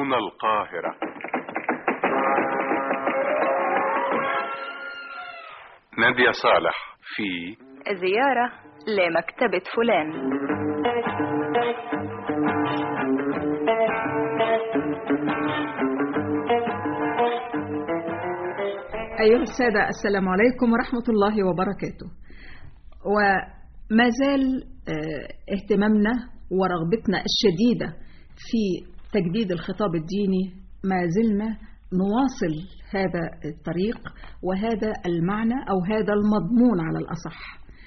هنا القاهرة نادية صالح في زيارة لمكتبة فلان أيها السادة السلام عليكم ورحمة الله وبركاته وما زال آه، اهتمامنا ورغبتنا الشديدة في تجديد الخطاب الديني ما زلنا نواصل هذا الطريق وهذا المعنى أو هذا المضمون على الأصح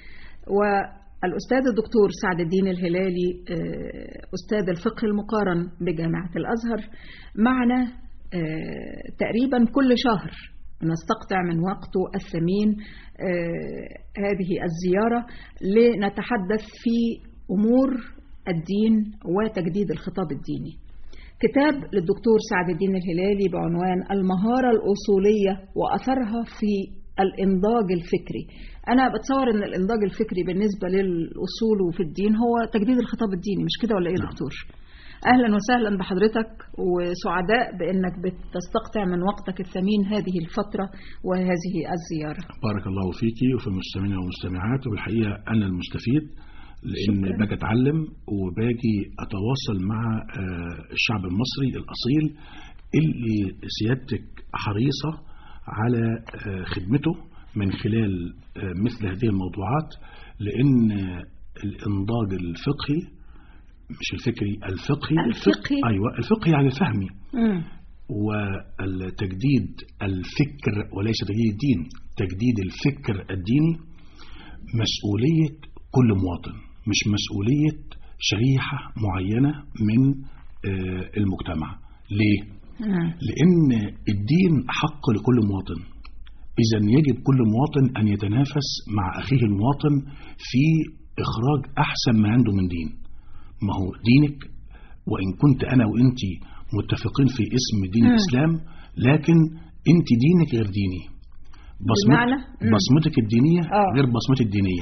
والأستاذ الدكتور سعد الدين الهلالي آه، أستاذ الفقه المقارن بجامعة الأزهر معنا آه، تقريبا كل شهر نستقطع من وقته الثمين آه، هذه الزيارة لنتحدث في أمور الدين وتجديد الخطاب الديني كتاب للدكتور سعد الدين الهلالي بعنوان المهارة الأصولية وأثرها في الإنضاج الفكري أنا بتصور أن الإنضاج الفكري بالنسبة للأصول وفي الدين هو تجديد الخطاب الديني مش كده ولا إيه يا دكتور؟ أهلا وسهلا بحضرتك وسعداء بأنك بتستقطع من وقتك الثمين هذه الفترة وهذه الزيارة بارك الله فيكي وفي المستمعين والمستمعات وبالحقيقة أنا المستفيد لأن شكراً. باجي أتعلم وباجي أتواصل مع آه، الشعب المصري الأصيل اللي سيادتك حريصة على آه، خدمته من خلال آه، مثل هذه الموضوعات لأن آه، الإنضاج الفقهي مش الفكري الفقهي الفقهي؟ أيوة الفقهي يعني الفهمي مم. والتجديد الفكر وليس تجديد الدين تجديد الفكر الديني مسؤولية كل مواطن مش مسؤولية شريحة معينة من آه، المجتمع ليه؟ مم. لأن الدين حق لكل مواطن إذا يجب كل مواطن أن يتنافس مع أخيه المواطن في إخراج أحسن ما عنده من دين ما هو دينك وإن كنت أنا وإنت متفقين في اسم دين مم. الإسلام لكن أنت دينك غير ديني بمعنى؟ مم. بصمتك الدينية آه. غير بصمتي الدينية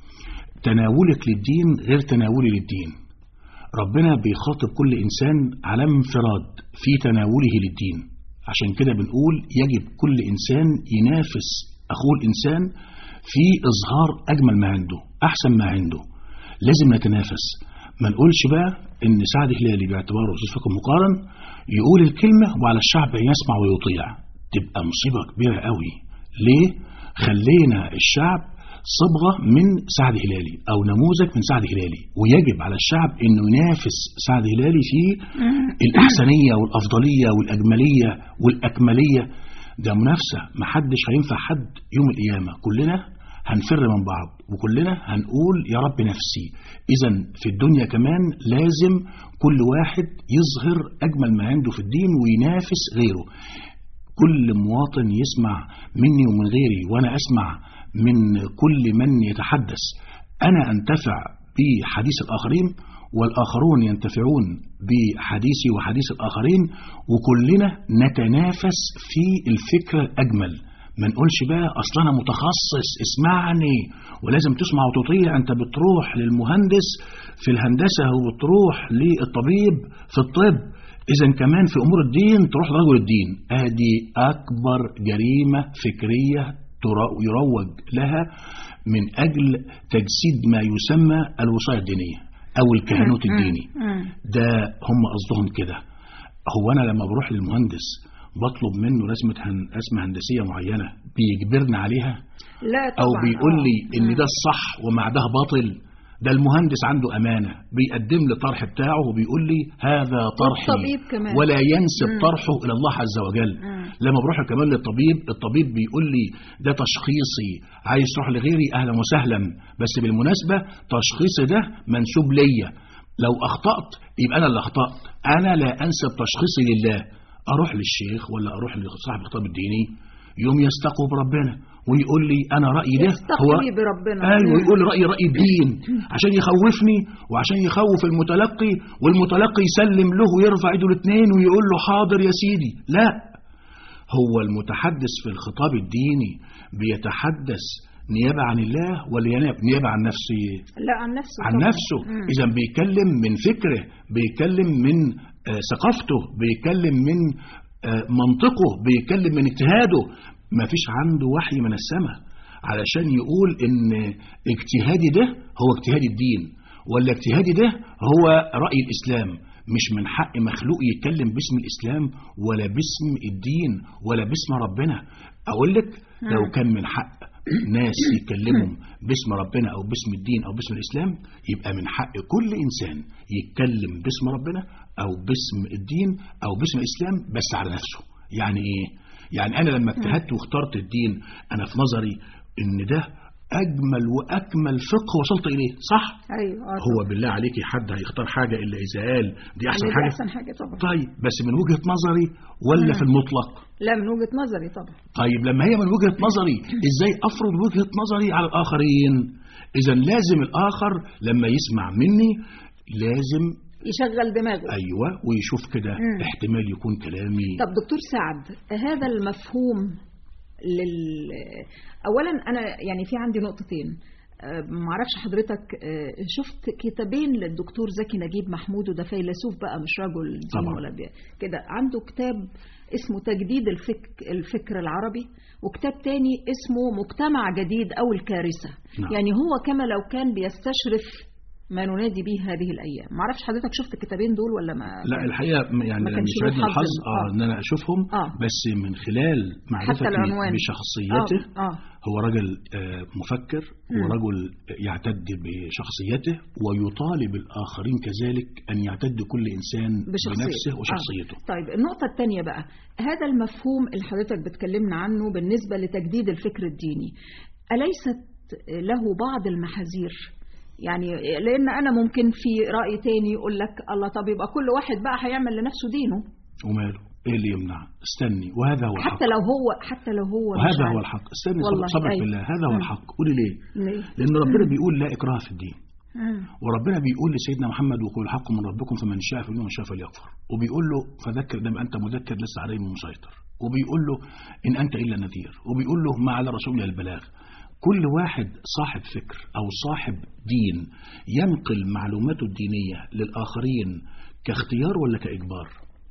تناولك للدين غير تناولي للدين ربنا بيخاطب كل إنسان على انفراد في تناوله للدين عشان كده بنقول يجب كل إنسان ينافس أخوه الإنسان في إظهار أجمل ما عنده أحسن ما عنده لازم نتنافس ما نقولش بقى إن سعد هلالي باعتباره أستاذ فقه مقارن يقول الكلمة وعلى الشعب أن يسمع ويطيع تبقى مصيبة كبيرة قوي ليه؟ خلينا الشعب صبغة من سعد هلالي أو نموذج من سعد هلالي ويجب على الشعب أنه ينافس سعد هلالي في الأحسنية والأفضلية والأجملية والأكملية ده منافسة محدش هينفع حد يوم القيامة كلنا هنفر من بعض وكلنا هنقول يا رب نفسي إذا في الدنيا كمان لازم كل واحد يظهر أجمل ما عنده في الدين وينافس غيره كل مواطن يسمع مني ومن غيري وأنا أسمع من كل من يتحدث أنا أنتفع بحديث الآخرين والآخرون ينتفعون بحديثي وحديث الآخرين وكلنا نتنافس في الفكرة الأجمل ما نقولش بقى أصل أنا متخصص اسمعني ولازم تسمع وتطيع أنت بتروح للمهندس في الهندسة وبتروح للطبيب في الطب إذا كمان في أمور الدين تروح لرجل الدين هذه أكبر جريمة فكرية ترا- يروج لها من أجل تجسيد ما يسمى الوصاية الدينية أو الكهنوت الديني مم. ده هم قصدهم كده هو أنا لما بروح للمهندس بطلب منه رسمة هن... رسمة هندسية معينة بيجبرني عليها لا طبعا أو بيقول لي آه. إن مم. ده الصح ومع ده باطل ده المهندس عنده أمانة بيقدم لي الطرح بتاعه وبيقول لي هذا طرحي والطبيب كمان. ولا ينسب مم. طرحه إلى الله عز وجل مم. لما بروح كمان للطبيب الطبيب بيقول لي ده تشخيصي عايز تروح لغيري أهلا وسهلا بس بالمناسبة تشخيصي ده منسوب ليا لو أخطأت يبقى أنا اللي أخطأت أنا لا أنسب تشخيصي لله أروح للشيخ ولا أروح لصاحب الخطاب الديني يوم يستقوا بربنا ويقول لي أنا رأيي ده يستقوي بربنا ايوه مم. يقول لي رايي راي الدين عشان يخوفني وعشان يخوف المتلقي والمتلقي يسلم له ويرفع ايده الاثنين ويقول له حاضر يا سيدي لا هو المتحدث في الخطاب الديني بيتحدث نيابة عن الله ولا يناب- نيابة عن نفسه لا عن نفسه عن طبعاً. نفسه مم. إذا بيتكلم من فكره بيتكلم من آه، ثقافته بيتكلم من آه، منطقه بيتكلم من اجتهاده ما فيش عنده وحي من السماء علشان يقول ان اجتهادي ده هو اجتهاد الدين ولا اجتهادي ده هو رأي الإسلام مش من حق مخلوق يتكلم باسم الإسلام ولا باسم الدين ولا باسم ربنا أقول لك لو كان من حق ناس يتكلموا باسم ربنا أو باسم الدين أو باسم الإسلام يبقى من حق كل إنسان يتكلم باسم ربنا أو باسم الدين أو باسم الإسلام بس على نفسه يعني إيه؟ يعني أنا لما اجتهدت واخترت الدين أنا في نظري إن ده أجمل وأكمل فقه وصلت إليه صح؟ ايوه آه هو بالله عليك حد هيختار حاجة إلا إذا قال دي أحسن يعني دي حاجة احسن حاجه طبعا طيب بس من وجهة نظري ولا مم. في المطلق لا من وجهه نظري طبعا طيب لما هي من وجهة نظري ازاي افرض وجهة نظري على الاخرين اذا لازم الاخر لما يسمع مني لازم يشغل دماغه ايوه ويشوف كده مم. احتمال يكون كلامي طب دكتور سعد هذا المفهوم لل اولا انا يعني في عندي نقطتين أه، معرفش حضرتك أه، شفت كتابين للدكتور زكي نجيب محمود وده فيلسوف بقى مش رجل دين طبعا. ولا بي... كده عنده كتاب اسمه تجديد الفك... الفكر العربي وكتاب تاني اسمه مجتمع جديد او الكارثه نعم. يعني هو كما لو كان بيستشرف ما ننادي به هذه الايام معرفش حضرتك شفت الكتابين دول ولا ما لا الحقيقه يعني ما لم كانش له يسعدني حظ الحظ إن- اه آه. ان انا اشوفهم آه. بس من خلال معرفتي العنوان. بشخصيته آه. آه. هو رجل آه، مفكر مم. ورجل يعتد بشخصيته ويطالب الاخرين كذلك ان يعتد كل انسان بشخصيته بنفسه وشخصيته آه. طيب النقطة الثانية بقى هذا المفهوم اللي حضرتك بتكلمنا عنه بالنسبة لتجديد الفكر الديني أليست له بعض المحاذير يعني لأن أنا ممكن في رأي تاني يقول لك الله طب يبقى كل واحد بقى هيعمل لنفسه دينه وماله ايه اللي يمنع استني وهذا هو الحق حتى لو هو حتى لو هو مش وهذا هو عارف. الحق استني والله، صبر أيوة. بالله هذا هو مم. الحق قولي ليه ليه؟ لان ربنا بيقول لا اكراه في الدين مم. وربنا بيقول لسيدنا محمد وقل الحق من ربكم فمن شاء فليؤمن ومن شاء فليكفر وبيقول له فذكر لما انت مذكر لسه عليهم مسيطر وبيقول له ان انت الا نذير وبيقول له ما على رسول البلاغ كل واحد صاحب فكر او صاحب دين ينقل معلوماته الدينيه للاخرين كاختيار ولا كاجبار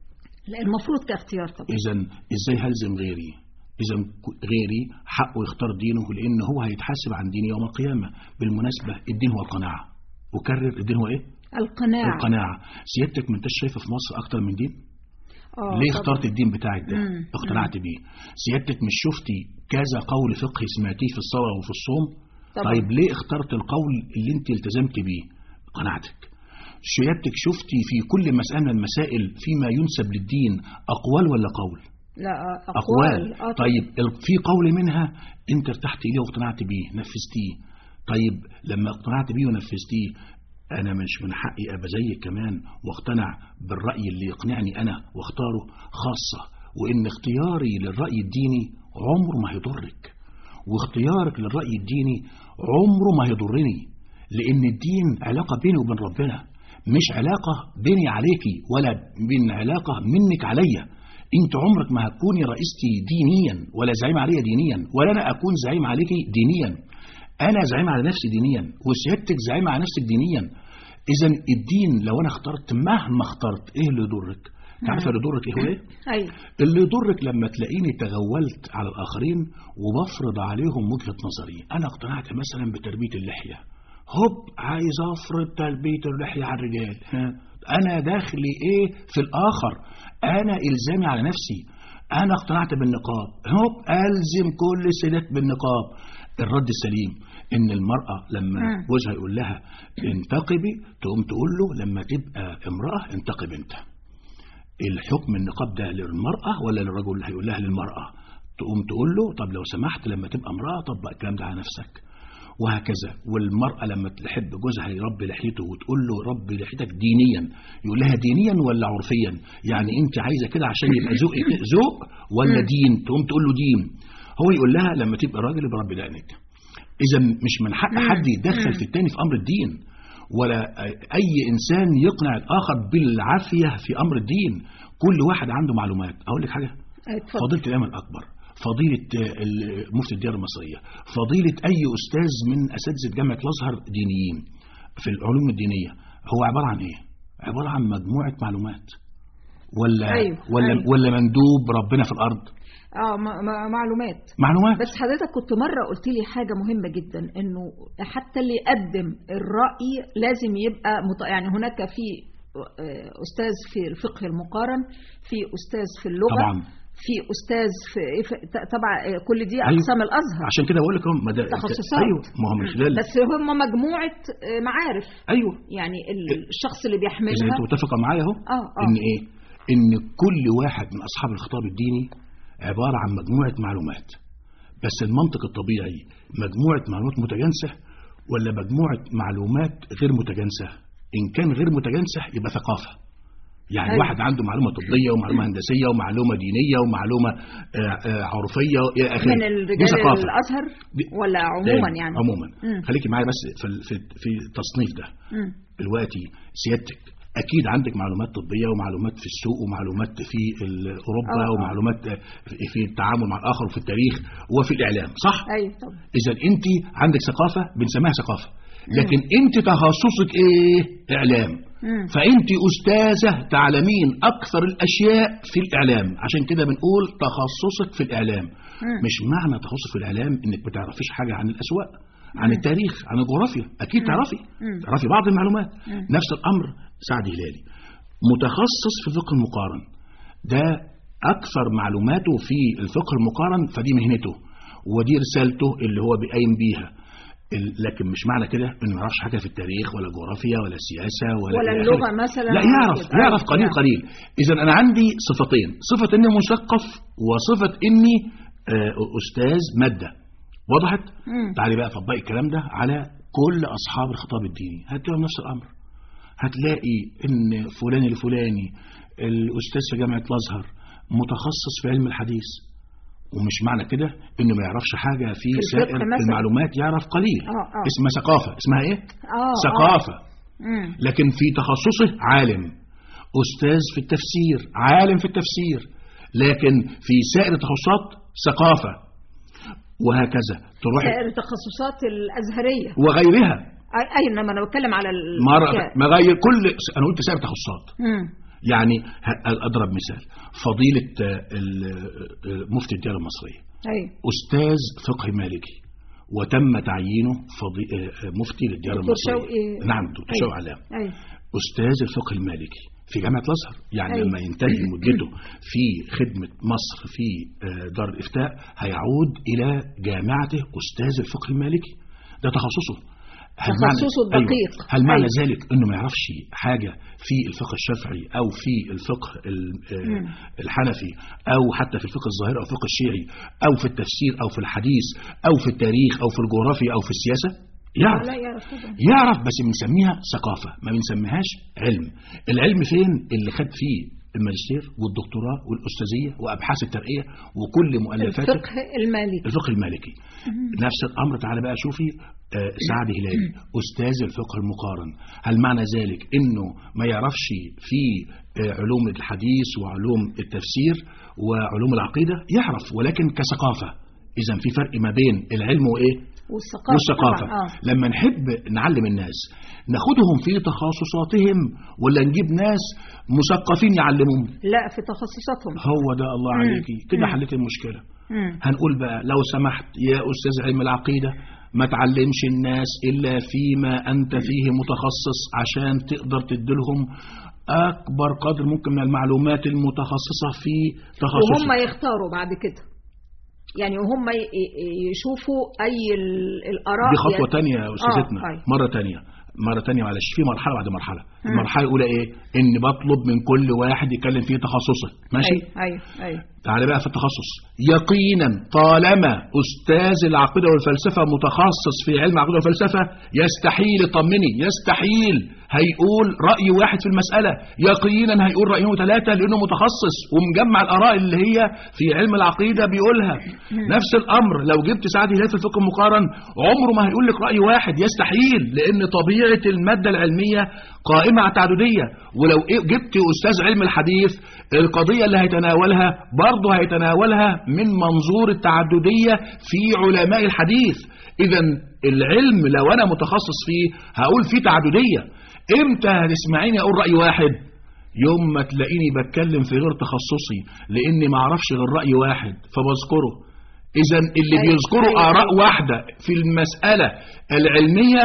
لا المفروض كاختيار طبعا اذا ازاي هلزم غيري اذا غيري حقه يختار دينه لان هو هيتحاسب عن دينه يوم القيامه بالمناسبه الدين هو القناعه اكرر الدين هو ايه القناعة القناعه سيادتك ما انتش شايفه في مصر اكتر من دين آه، ليه طبعاً. اخترت الدين بتاعك ده مم. اقتنعت بيه سيادتك مش شفتي كذا قول فقهي سمعتيه في الصلاه وفي الصوم طبعاً. طيب ليه اخترت القول اللي انت التزمت بيه قناعتك سيادتك شفتي في كل مسألة من المسائل فيما ينسب للدين أقوال ولا قول لا آه، أقوال أقوال آه، طبعاً. طيب ال- في قول منها أنت ارتحت إليه واقتنعت بيه نفذتيه طيب لما اقتنعت بيه ونفذتيه أنا مش من حقي أبقى زيك كمان واقتنع بالرأي اللي يقنعني أنا واختاره خاصة وإن اختياري للرأي الديني عمره ما هيضرك واختيارك للرأي الديني عمره ما هيضرني لأن الدين علاقة بيني وبين ربنا مش علاقة بيني عليكي ولا بين علاقة منك عليا انت عمرك ما هتكوني رئيستي دينيا ولا زعيم عليا دينيا ولا انا اكون زعيم عليكي دينيا انا زعيم على نفسي دينيا وسيادتك زعيم على نفسك دينيا اذا الدين لو انا اخترت مهما اخترت ايه اللي يضرك تعرف اللي يضرك ايه هو ايه أيوة اللي يضرك لما تلاقيني تغولت على الآخرين وبفرض عليهم وجهة نظري أنا اقتنعت مثلا بتربية اللحية هوب عايز أفرض تربية اللحية على الرجال ها أنا داخلي إيه في الآخر أنا إلزامي على نفسي أنا اقتنعت بالنقاب هوب ألزم كل السيدات بالنقاب الرد السليم إن المرأة لما مم. جوزها يقول لها انتقبي تقوم تقول له لما تبقى امرأة انتقب أنت الحكم النقاب ده للمرأة ولا للرجل اللي هيقول لها للمرأة تقوم تقول له طب لو سمحت لما تبقى امرأة طبق الكلام ده على نفسك وهكذا والمرأة لما تحب جوزها يربي لحيته وتقول له ربي لحيتك دينيا يقول لها دينيا ولا عرفيا يعني انت عايزة كده عشان يبقى ذوق ذوق ولا دين تقوم تقول له دين هو يقول لها لما تبقى راجل يبقى ربي دقنك اذا مش من حق حد يتدخل في التاني في امر الدين ولا اي انسان يقنع الاخر بالعافيه في امر الدين كل واحد عنده معلومات اقول لك حاجه اتفضل فضيله الامام الاكبر فضيله آه، ال- مفتي الديار المصريه فضيله اي استاذ من اساتذه جامعه الازهر دينيين في العلوم الدينيه هو عباره عن ايه عباره عن مجموعه معلومات ولا أيوة، ولا أيوة. ولا مندوب ربنا في الارض اه م- م- معلومات معلومات بس حضرتك كنت مرة قلت لي حاجة مهمة جدا انه حتى اللي يقدم الرأي لازم يبقى مط... يعني هناك في آه، أستاذ في الفقه المقارن في أستاذ في اللغة طبعا في أستاذ في في- طبعا آه، كل دي أيوة. أقسام الأزهر عشان كده بقول لك هم مد... تخصصات. ايوه ما هو من خلال بس هم مجموعة آه، معارف ايوه يعني ال- الشخص اللي اذا بيحملها انت متفقه معايا اهو اه اه ان ايه ان كل واحد من اصحاب الخطاب الديني عباره عن مجموعه معلومات بس المنطق الطبيعي مجموعه معلومات متجانسه ولا مجموعه معلومات غير متجانسه ان كان غير متجانسه يبقى ثقافه يعني أيوة. واحد عنده معلومه طبيه ومعلومه هندسيه ومعلومه دينيه ومعلومه آه، آه، عرفيه الى اخره من دي الرجال ثقافه الأزهر دي- ولا عموما تاني، يعني عموما مم. خليكي معايا بس في ال- في في التصنيف ده مم. دلوقتي سيادتك اكيد عندك معلومات طبيه ومعلومات في السوق ومعلومات في ال- اوروبا آه، آه. ومعلومات في- في التعامل مع الاخر وفي التاريخ وفي الاعلام صح ايوه طبعا اذا انت عندك ثقافه بنسميها ثقافه لكن انت تخصصك ايه اعلام مم. فانت استاذه تعلمين اكثر الاشياء في الاعلام عشان كده بنقول تخصصك في الاعلام مم. مش معنى تخصص في الاعلام انك ما تعرفيش حاجه عن الاسواق عن التاريخ عن الجغرافيا اكيد تعرفي مم. تعرفي بعض المعلومات مم. نفس الامر سعد هلالي متخصص في الفقه المقارن ده اكثر معلوماته في الفقه المقارن فدي مهنته ودي رسالته اللي هو بيقيم بيها ال- لكن مش معنى كده انه ما يعرفش حاجه في التاريخ ولا الجغرافيا ولا السياسه ولا ولا إلى اللغة آخره. مثلا لا يعرف كده. يعرف أيوة، قليل يعني. قليل اذا انا عندي صفتين صفه اني مثقف وصفه اني آه، استاذ ماده وضحت مم. تعالي بقى طبقي الكلام ده على كل اصحاب الخطاب الديني هتلاقوا نفس الامر هتلاقي ان فلان الفلاني الاستاذ في جامعه الازهر متخصص في علم الحديث ومش معنى كده انه ما يعرفش حاجه في, في الفقه سائر مثلا. المعلومات يعرف قليل آه، آه. اسمها ثقافه اسمها ايه اه ثقافه مم. لكن في تخصصه عالم أستاذ في التفسير عالم في التفسير لكن في سائر التخصصات ثقافة وهكذا تروح سائر التخصصات الازهريه وغيرها اي أي، انما انا بتكلم على ال... مرة ما غير كل أنا قلت سائر التخصصات مم. يعني ه- أضرب مثال فضيلة آه، ال- آه، مفتي الديار المصرية ايوه أستاذ فقه مالكي وتم تعيينه فضي... آه، آه، مفتي للديار دكتور المصرية شوقي- نعم دكتور أيوة. شوقي علام ايوه أستاذ الفقه المالكي في جامعة الأزهر يعني أيوة. لما ينتهي مدته في خدمة مصر في آه، دار الإفتاء هيعود إلى جامعته أستاذ الفقه المالكي ده تخصصه هل معنى- تخصصه الدقيق. أيوة. هل معنى أيوة. ذلك أنه ما يعرفش حاجة في الفقه الشافعي أو في الفقه ال- آه، مم. الحنفي أو حتى في الفقه الظاهري أو الفقه الشيعي أو في التفسير أو في الحديث أو في التاريخ أو في الجغرافيا أو في السياسة يعرف لا يعرف طبعا يعرف بس بنسميها ثقافة ما بنسميهاش علم العلم فين اللي خد فيه الماجستير والدكتوراه والأستاذية وأبحاث الترقية وكل مؤلفاته الفقه المالكي الفقه المالكي نفس الأمر تعالى بقى شوفي آه، سعد هلالي أستاذ الفقه المقارن هل معنى ذلك إنه ما يعرفش في آه، علوم الحديث وعلوم التفسير وعلوم العقيدة يعرف ولكن كثقافة إذا في فرق ما بين العلم وإيه والثقافه والثقافة طبعا. اه لما نحب نعلم الناس ناخدهم في تخصصاتهم ولا نجيب ناس مثقفين يعلمهم لا في تخصصاتهم هو ده الله مم. عليكي كده مم. حليت المشكلة مم. هنقول بقى لو سمحت يا أستاذ علم العقيدة ما تعلمش الناس إلا فيما أنت فيه متخصص عشان تقدر تديلهم أكبر قدر ممكن من المعلومات المتخصصة في تخصصك وهم يختاروا بعد كده يعني وهم ي- ي- يشوفوا اي ال- الاراء دي خطوة يعني- تانية يا أستاذتنا آه، أيوة. مرة تانية مرة تانية معلش في مرحلة بعد مرحلة المرحلة الأولى إيه؟ إن بطلب من كل واحد يتكلم فيه تخصصه ماشي؟ ايوه ايوه ايوه تعالى بقى في التخصص يقينا طالما أستاذ العقيدة والفلسفة متخصص في علم العقيدة والفلسفة يستحيل اطمني يستحيل هيقول رأي واحد في المسألة يقينا هيقول رأيين وثلاثة لأنه متخصص ومجمع الآراء اللي هي في علم العقيدة بيقولها نفس الأمر لو جبت سعد هلال في الفقه المقارن عمره ما هيقول لك رأي واحد يستحيل لأن طبيعة المادة العلمية قائمة على التعددية ولو إيه جبت أستاذ علم الحديث القضية اللي هيتناولها برضه هيتناولها من منظور التعددية في علماء الحديث إذا العلم لو أنا متخصص فيه هقول فيه تعددية إمتى هتسمعيني أقول رأي واحد يوم ما تلاقيني بتكلم في غير تخصصي لاني ما اعرفش غير راي واحد فبذكره اذا اللي أيوة، بيذكروا أيوة. اراء واحده في المساله العلميه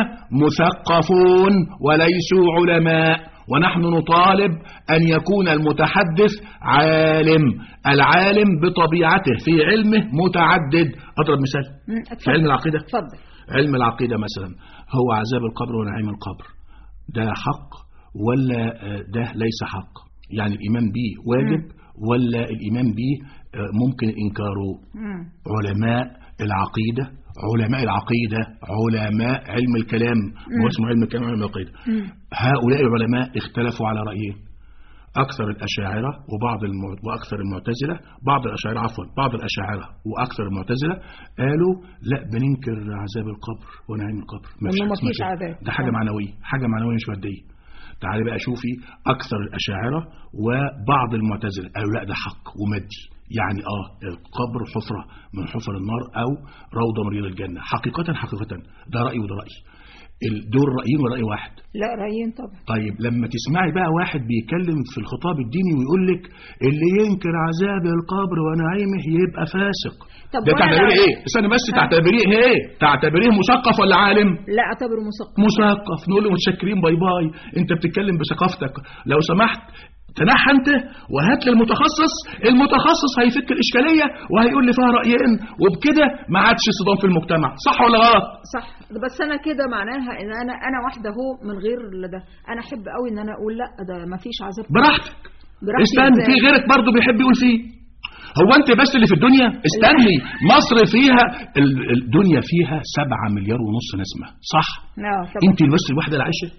مثقفون وليسوا علماء ونحن نطالب ان يكون المتحدث عالم العالم بطبيعته في علمه متعدد اضرب مثال مم، في اتفضل. علم العقيده اتفضل علم العقيدة مثلا هو عذاب القبر ونعيم القبر ده حق ولا آه، ده ليس حق يعني الإيمان به واجب ولا الإيمان به آه، ممكن إنكاره مم. علماء العقيدة علماء العقيدة علماء علم الكلام هو اسمه علم الكلام علم العقيدة هؤلاء العلماء اختلفوا على رأيين أكثر الأشاعرة وبعض الم... وأكثر المعتزلة بعض الأشاعرة عفوا بعض الأشاعرة وأكثر المعتزلة قالوا لا بننكر عذاب القبر ونعيم القبر وإنه حاجة مفيش اسمها كده. عذاب. ده حاجة آه. معنوية حاجة معنوية مش مادية تعالي بقى شوفي أكثر الأشاعرة وبعض المعتزلة قالوا لا ده حق ومادي يعني اه القبر حفرة من حفر النار أو روضة من رياض الجنة حقيقة حقيقة ده رأي وده رأي ال- دول رأيين ورأي واحد لا رايين طبعا طيب لما تسمعي بقى واحد بيتكلم في الخطاب الديني ويقول لك اللي ينكر عذاب القبر ونعيمه يبقى فاسق طب ده وأنا تعتبريه لو- ايه استنى بس تعتبريه ايه تعتبريه مثقف ولا عالم لا اعتبره مثقف مثقف نقول له متشكرين باي باي انت بتتكلم بثقافتك لو سمحت تنحى انت وهات لي المتخصص المتخصص هيفك الاشكاليه وهيقول لي فيها رايين وبكده ما عادش صدام في المجتمع صح ولا غلط صح بس انا كده معناها ان انا انا واحده اهو من غير ده انا احب قوي ان انا اقول لا ده ما فيش عذاب براحتك براحتي استنى إزاي؟ في غيرك برضه بيحب يقول فيه هو انت بس اللي في الدنيا استني مصر فيها ال- الدنيا فيها سبعة مليار ونص نسمة صح اه طب انت بس الواحدة اللي عايشة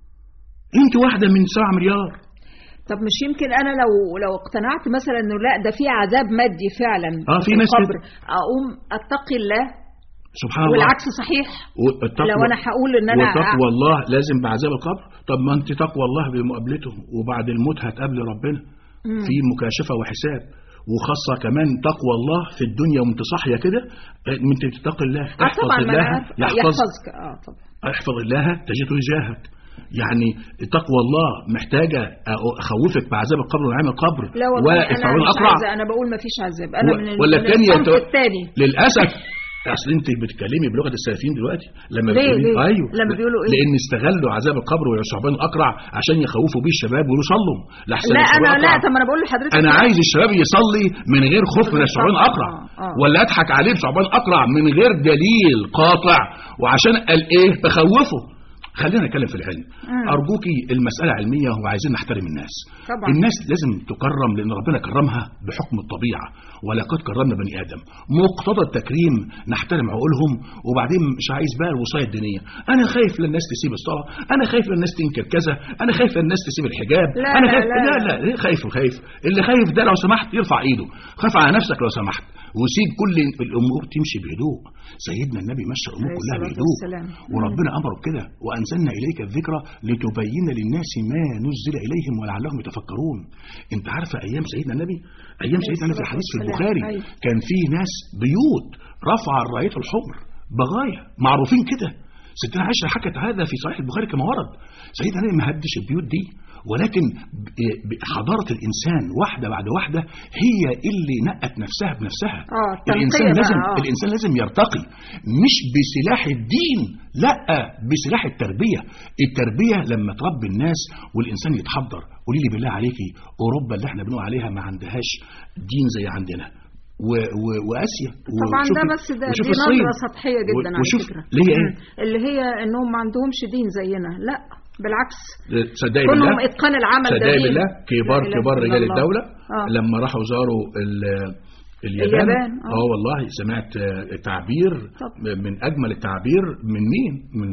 انت واحدة من سبعة مليار طب مش يمكن انا لو لو اقتنعت مثلا انه لا ده في عذاب مادي فعلا آه، في ناس القبر اقوم اتقي الله سبحان الله والعكس صحيح والتقوى لو انا هقول ان انا وتقوى الله لازم بعذاب القبر طب ما انت تقوى الله بمقابلته وبعد الموت هتقابل ربنا في مكاشفة وحساب وخاصة كمان تقوى الله في الدنيا وانت صاحية كده اه، انت بتتقي الله اه احفظ طبعا ما الله انا عارفة. يحفظ يحفظك اه طبعا احفظ الله تجده تجاهك يعني تقوى الله محتاجة أخوفك بعذاب القبر ونعيم القبر لا والله انا والثعبان مش الأقرع عايزه انا بقول ما فيش عذاب انا و- من ولا من الثانية الصنف تو- الثاني للأسف اصل انت بتتكلمي بلغه السلفيين دلوقتي لما ليه- بتقولي ليه؟ ايوه لما بيقولوا ايه؟ لان استغلوا عذاب القبر والثعبان الاقرع عشان يخوفوا بيه الشباب ويقولوا صلوا لحسن لا الثعبان انا لا الأقرع. طب ما انا بقول لحضرتك انا لا. عايز الشباب يصلي من غير خوف من الثعبان الاقرع آه، آه. ولا اضحك عليه بثعبان اقرع من غير دليل قاطع وعشان قال ايه بخوفه خلينا نتكلم في العلم ارجوكي المساله علميه وعايزين نحترم الناس طبعا. الناس لازم تكرم لان ربنا كرمها بحكم الطبيعه ولقد كرمنا بني ادم مقتضى التكريم نحترم عقولهم وبعدين مش عايز بقى الوصايه الدينيه انا خايف للناس تسيب الصلاه انا خايف للناس تنكر كذا انا خايف للناس تسيب الحجاب لا، انا لا، خايف لا، لا لا. لا ليه خايف وخايف اللي خايف ده لو سمحت يرفع ايده خاف على نفسك لو سمحت وسيب كل الامور تمشي بهدوء سيدنا النبي مشى الامور عليه كلها الصلاة بهدوء والسلام. وربنا امره بكده وانزلنا اليك الذكرى لتبين للناس ما نزل اليهم ولعلهم يتفكرون انت عارفه ايام سيدنا النبي ايام سيدنا النبي في الصلاة الحديث في والسلام. البخاري أيوة. كان في ناس بيوت رفع الرايه الحمر بغايا معروفين كده ستنا عائشة حكت هذا في صحيح البخاري كما ورد سيدنا النبي ما هدش البيوت دي ولكن ب- ب- حضارة الإنسان واحدة بعد واحدة هي اللي نقت نفسها بنفسها آه، التنقية الإنسان بقى، لازم آه. الإنسان لازم يرتقي مش بسلاح الدين لا بسلاح التربية التربية لما تربي الناس والإنسان يتحضر قولي لي بالله عليكي أوروبا اللي احنا بنقول عليها ما عندهاش دين زي عندنا و و واسيا طبعا ده وشوفي- بس ده وشوفي دي الصين. نظره سطحيه جدا على وشوف فكره ليه ايه مم. اللي هي انهم ما عندهمش دين زينا لا بالعكس تصدقي كلهم بالله اتقان العمل ده صدقي دين. بالله كبار لا إله كبار إلا رجال الله. الدولة آه. لما راحوا زاروا ال- اليابان اليابان، آه. اه والله سمعت آه، تعبير طب. من اجمل التعبير من مين من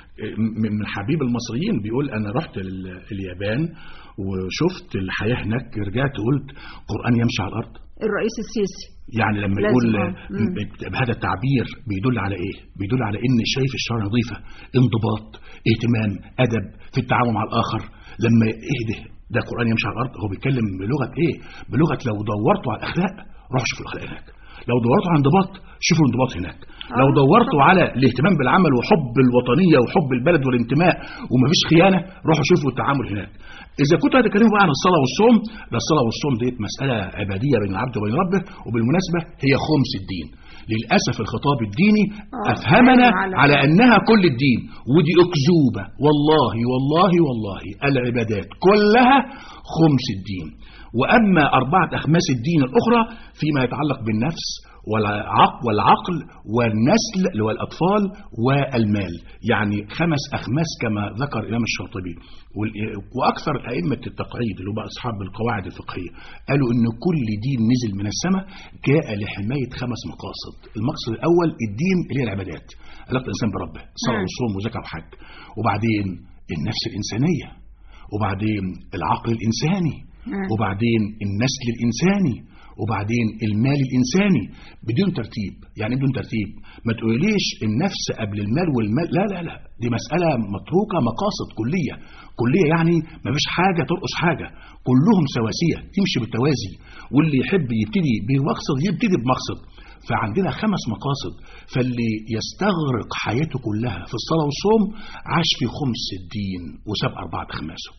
من من حبيب المصريين بيقول انا رحت ال- اليابان وشفت الحياه هناك رجعت قلت قران يمشي على الارض الرئيس السيسي يعني لما لازم، يقول آه. مم. ب- بهذا التعبير بيدل على ايه بيدل على ان شايف الشرع نظيفه انضباط اهتمام ادب في التعامل مع الاخر لما اهده ده قران يمشي على الارض هو بيتكلم بلغه ايه بلغه لو دورتوا على الاخلاق روح شوفوا الاخلاق هناك لو دورتوا على انضباط شوفوا الانضباط هناك لو دورتوا على الاهتمام بالعمل وحب الوطنيه وحب البلد والانتماء ومفيش خيانه روحوا شوفوا التعامل هناك اذا كنتوا هتتكلموا بقى عن الصلاه والصوم ده الصلاه والصوم ديت مساله عباديه بين العبد وبين ربه وبالمناسبه هي خمس الدين للاسف الخطاب الديني آه، افهمنا على- على انها كل الدين ودي اكذوبه والله والله والله العبادات كلها خمس الدين واما اربعه اخماس الدين الاخرى فيما يتعلق بالنفس والعقل والعقل والنسل اللي هو الاطفال والمال يعني خمس اخماس كما ذكر الامام الشاطبي وال- واكثر ائمه التقعيد اللي هم اصحاب القواعد الفقهيه قالوا ان كل دين نزل من السماء جاء لحمايه خمس مقاصد المقصد الاول الدين اللي هي العبادات علاقه الانسان بربه صلاه مم. وصوم وزكاه وحج وبعدين النفس الانسانيه وبعدين العقل الانساني مم. وبعدين النسل الانساني وبعدين المال الانساني بدون ترتيب يعني إيه بدون ترتيب ما تقوليش النفس قبل المال والمال لا لا لا دي مساله متروكه مقاصد كليه كليه يعني ما فيش حاجه ترقص حاجه كلهم سواسيه تمشي بالتوازي واللي يحب يبتدي بمقصد يبتدي بمقصد فعندنا خمس مقاصد فاللي يستغرق حياته كلها في الصلاه والصوم عاش في خمس الدين وساب اربعه اخماسه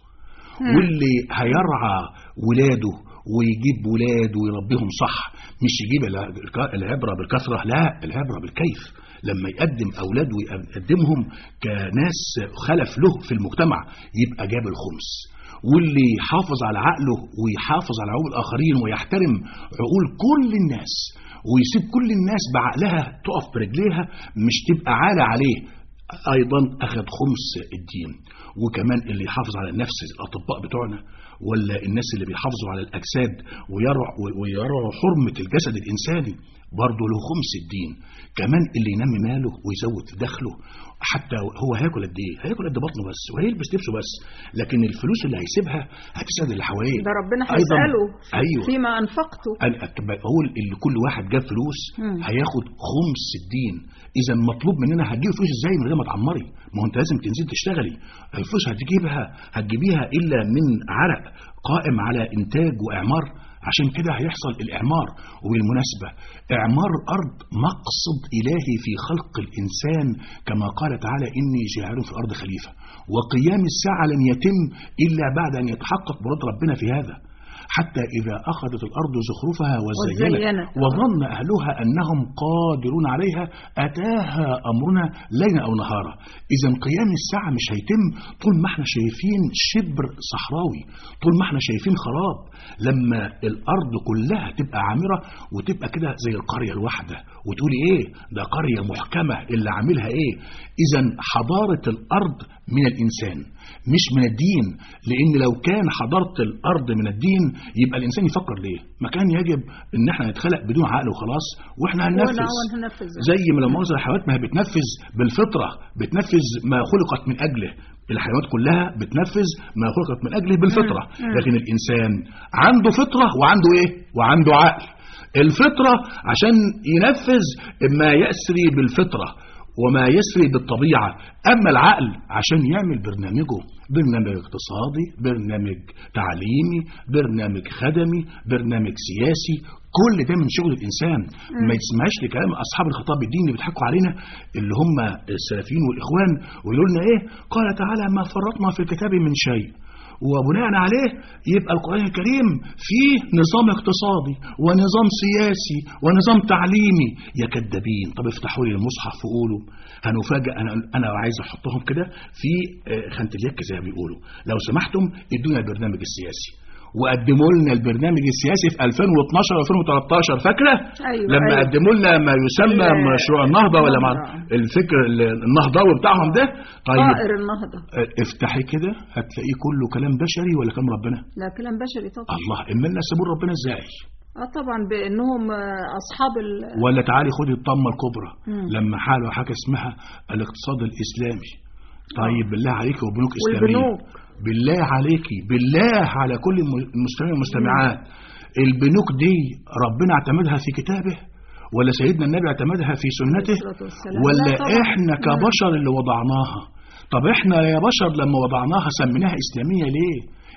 واللي هيرعى ولاده ويجيب ولاده ويربيهم صح مش يجيب الع- العبرة بالكثرة لا العبرة بالكيف لما يقدم أولاده ويقدمهم كناس خلف له في المجتمع يبقى جاب الخمس واللي يحافظ على عقله ويحافظ على عقول الآخرين ويحترم عقول كل الناس ويسيب كل الناس بعقلها تقف برجليها مش تبقى عالة عليه ايضا اخذ خمس الدين وكمان اللي يحافظ على النفس الاطباء بتوعنا ولا الناس اللي بيحافظوا على الاجساد ويرعوا ويرعوا حرمه الجسد الانساني برضه له خمس الدين كمان اللي ينمي ماله ويزود دخله حتى هو هياكل قد ايه هياكل قد بطنه بس وهيلبس لبسه بس لكن الفلوس اللي هيسيبها هتسعد اللي حواليه ده ربنا أيضاً- هيسأله ايوه فيما أنفقته أنا أتبقى هو اللي كل واحد جاب فلوس مم. هياخد خمس الدين اذا مطلوب مننا هتجيب فلوس ازاي من غير ما تعمري ما هو انت لازم تنزل تشتغلي الفلوس هتجيبها هتجيبيها الا من عرق قائم على انتاج واعمار عشان كده هيحصل الاعمار وبالمناسبه اعمار الارض مقصد الهي في خلق الانسان كما قال تعالى اني جاعل في الارض خليفه وقيام الساعه لن يتم الا بعد ان يتحقق مراد ربنا في هذا حتى إذا أخذت الأرض زخرفها وزينت وزينت. وظن أهلها أنهم قادرون عليها أتاها أمرنا ليلا أو نهارا إذا قيام الساعة مش هيتم طول ما احنا شايفين شبر صحراوي طول ما احنا شايفين خراب لما الأرض كلها تبقى عامرة وتبقى كده زي القرية الواحدة وتقولي إيه ده قرية محكمة اللي عاملها إيه إذا حضارة الأرض من الإنسان مش من الدين لأن لو كان حضارة الأرض من الدين يبقى الإنسان يفكر ليه ما كان يجب إن احنا نتخلق بدون عقل وخلاص وإحنا هننفذ ونعون هنفذ زي ما لما مؤاخذة الحيوانات ما هي بتنفذ بالفطرة بتنفذ ما خلقت من أجله الحيوانات كلها بتنفذ ما خلقت من أجله بالفطرة لكن الإنسان عنده فطرة وعنده إيه وعنده عقل الفطرة عشان ينفذ ما يسري بالفطرة وما يسري بالطبيعة أما العقل عشان يعمل برنامجه برنامج اقتصادي برنامج تعليمي برنامج خدمي برنامج سياسي كل ده من شغل الإنسان ما يسمعش لكلام أصحاب الخطاب الديني اللي بيضحكوا علينا اللي هم السلفيين والإخوان ويقولوا لنا إيه قال تعالى ما فرطنا في الكتاب من شيء وبناء عليه يبقى القرآن الكريم فيه نظام اقتصادي ونظام سياسي ونظام تعليمي يا كدابين طب افتحوا لي المصحف وقولوا هنفاجئ انا انا عايز احطهم كده في آه، خانه اليك زي ما بيقولوا لو سمحتم ادونا البرنامج السياسي وقدموا لنا البرنامج السياسي في 2012 2013 فاكره أيوة، لما أيوة. قدموا لنا ما يسمى ال- مشروع النهضه ولا مع النهضة. الفكر النهضوي بتاعهم ده طيب طائر النهضة افتحي كده هتلاقيه كله كلام بشري ولا كلام ربنا لا كلام بشري طبعا الله امنا سيبوا ربنا ازاي اه طبعا بانهم آه، اصحاب ال... ولا تعالي خدي الطامه الكبرى مم. لما حالوا حاجه اسمها الاقتصاد الاسلامي طيب بالله عليكي وبنوك اسلاميه والبنوك. بالله عليكي بالله على كل الم- المستمعين والمستمعات البنوك دي ربنا اعتمدها في كتابه ولا سيدنا النبي اعتمدها في سنته الصلاة والسلام. ولا لا طبعا. احنا مم. كبشر اللي وضعناها طب احنا يا بشر لما وضعناها سميناها اسلاميه ليه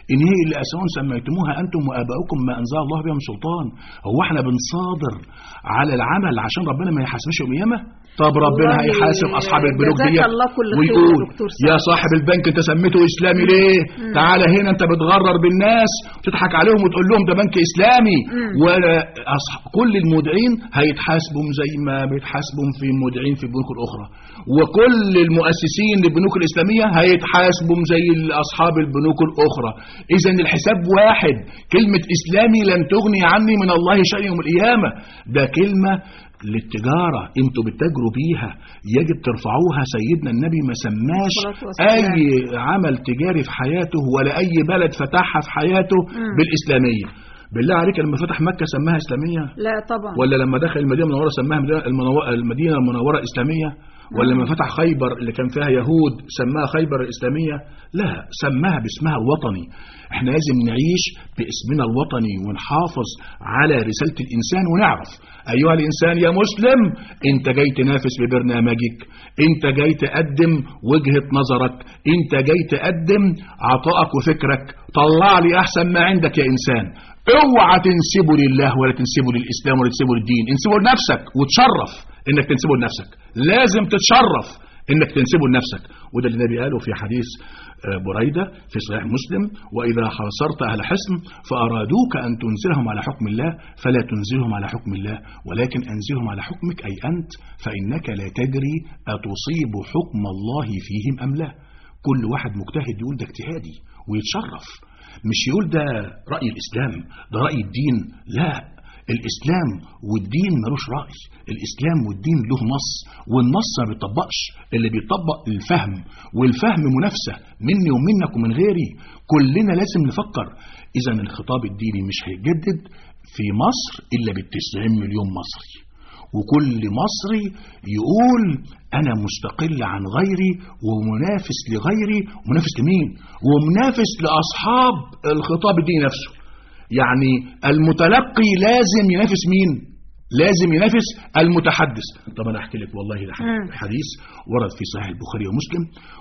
إن هي اللي أسماء سميتموها أنتم وآباؤكم ما أنزل الله بها من سلطان هو احنا بنصادر على العمل عشان ربنا ما يحاسبش يوم القيامة طب ربنا والله هيحاسب أصحاب البنوك جزاك دي الله كل خير يا ويقول دكتور يا صالح. صاحب البنك أنت سميته إسلامي ليه تعالى هنا أنت بتغرر بالناس وتضحك عليهم وتقول لهم ده بنك إسلامي ولا أصح... كل المودعين هيتحاسبوا زي ما بيتحاسبوا في المودعين في البنوك الأخرى وكل المؤسسين للبنوك الإسلامية هيتحاسبوا زي أصحاب البنوك الأخرى إذا الحساب واحد كلمة إسلامي لن تغني عني من الله شيء يوم القيامة ده كلمة للتجارة انتوا بتجروا بيها يجب ترفعوها سيدنا النبي ما سماش الصلاة والسلام. اي عمل تجاري في حياته ولا اي بلد فتحها في حياته بالاسلامية بالله عليك لما فتح مكة سماها اسلامية لا طبعا ولا لما دخل المدينة المنورة سماها مدينة- المنو- المدينة المنورة إسلامية ولا لما فتح خيبر اللي كان فيها يهود سماها خيبر الإسلامية لا سماها باسمها الوطني احنا لازم نعيش باسمنا الوطني ونحافظ على رسالة الإنسان ونعرف أيها الإنسان يا مسلم أنت جاي تنافس ببرنامجك أنت جاي تقدم وجهة نظرك أنت جاي تقدم عطائك وفكرك طلع لي أحسن ما عندك يا إنسان اوعى تنسبه لله ولا تنسبه للاسلام ولا تنسبه للدين انسبه لنفسك وتشرف انك تنسبه لنفسك لازم تتشرف انك تنسبه لنفسك وده اللي النبي قاله في حديث آه، بريدة في صحيح مسلم وإذا حاصرت أهل حصن فأرادوك أن تنزلهم على حكم الله فلا تنزلهم على حكم الله ولكن أنزلهم على حكمك أي أنت فإنك لا تدري أتصيب حكم الله فيهم أم لا كل واحد مجتهد يقول ده اجتهادي ويتشرف مش يقول ده رأي الإسلام ده رأي الدين لا الإسلام والدين ملوش رأي الإسلام والدين له نص والنص ما بيطبقش اللي بيطبق الفهم والفهم منافسة مني ومنك ومن غيري كلنا لازم نفكر إذا الخطاب الديني مش هيتجدد في مصر إلا بالتسعين مليون مصري وكل مصري يقول أنا مستقل عن غيري ومنافس لغيري منافس لمين؟ ومنافس لأصحاب الخطاب الديني نفسه يعني المتلقي لازم ينافس مين؟ لازم ينافس المتحدث طب أنا أحكي لك والله ده مم. حديث ورد في صحيح البخاري ومسلم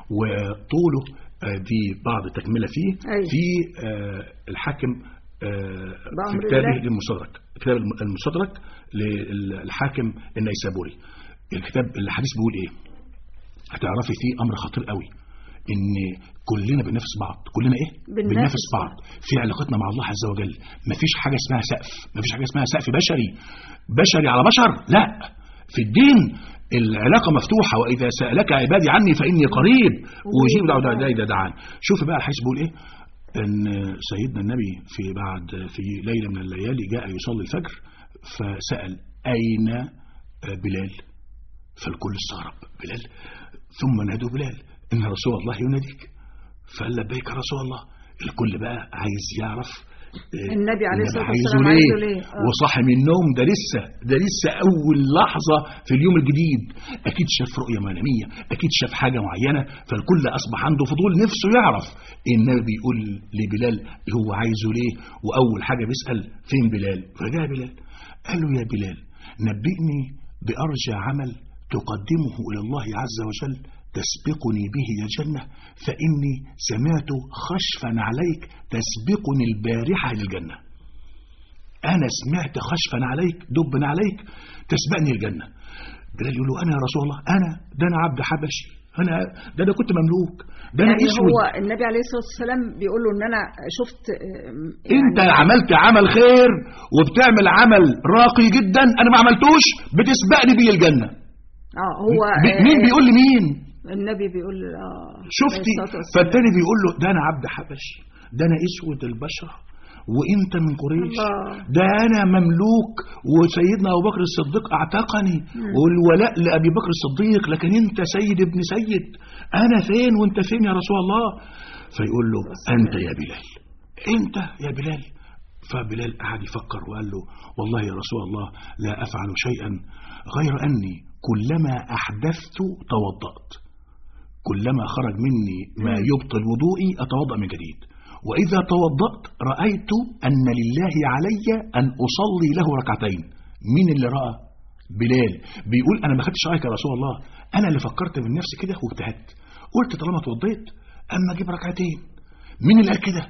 وطوله آه، دي بعض تكملة فيه أيوة. في آه، الحاكم آه، في بأمر كتابه الله. المستدرك كتاب الم- المستدرك للحاكم النيسابوري الكتاب الحديث بيقول ايه هتعرفي فيه امر خطير قوي ان كلنا بننافس بعض كلنا ايه بننافس بعض في علاقتنا مع الله عز وجل مفيش حاجه اسمها سقف مفيش حاجه اسمها سقف بشري بشري على بشر لا في الدين العلاقه مفتوحه واذا سالك عبادي عني فاني قريب واجيب دعوه داعي ده دعان شوف بقى الحديث بيقول ايه ان سيدنا النبي في بعد في ليله من الليالي جاء يصلي الفجر فسال اين بلال فالكل استغرب بلال ثم نادوا بلال ان رسول الله يناديك فقال لبيك يا رسول الله الكل بقى عايز يعرف آه، النبي عليه النبي الصلاة عايزه والسلام ليه, عايزه ليه؟ آه. وصاحي من النوم ده لسه ده لسه اول لحظه في اليوم الجديد اكيد شاف رؤيه مناميه اكيد شاف حاجه معينه فالكل اصبح عنده فضول نفسه يعرف النبي بيقول لبلال هو عايزه ليه واول حاجه بيسال فين بلال فجاء بلال قال له يا بلال نبئني بارجى عمل تقدمه الى الله عز وجل تسبقني به إلى الجنة فإني سمعت خشفا عليك تسبقني البارحة للجنة أنا سمعت خشفا عليك دبا عليك تسبقني الجنة بلال يقول له أنا يا رسول الله أنا ده أنا عبد حبشي أنا ده أنا كنت مملوك ده أنا يعني أسود هو النبي عليه الصلاة والسلام بيقول له ان انا شفت آم، انت يعني عملت عمل خير وبتعمل عمل راقي جدا انا ما عملتوش بتسبقني بيه الجنه اه هو ب- آه، مين بيقول لي مين النبي بيقول اه شفتي عليه الصلاة والسلام. فالتاني بيقول له ده انا عبد حبشي ده انا اسود البشره وانت من قريش الله. ده انا مملوك وسيدنا ابو بكر الصديق اعتقني والولاء لابي بكر الصديق لكن انت سيد ابن سيد انا فين وانت فين يا رسول الله فيقول له انت يا بلال انت يا بلال فبلال قعد يفكر وقال له والله يا رسول الله لا افعل شيئا غير اني كلما احدثت توضأت كلما خرج مني ما يبطل وضوئي أتوضأ من جديد وإذا توضأت رأيت أن لله علي أن أصلي له ركعتين مين اللي رأى؟ بلال بيقول أنا ما خدتش رأيك يا رسول الله أنا اللي فكرت من نفسي كده واجتهدت قلت طالما اتوضيت أما أجيب ركعتين مين اللي قال كده؟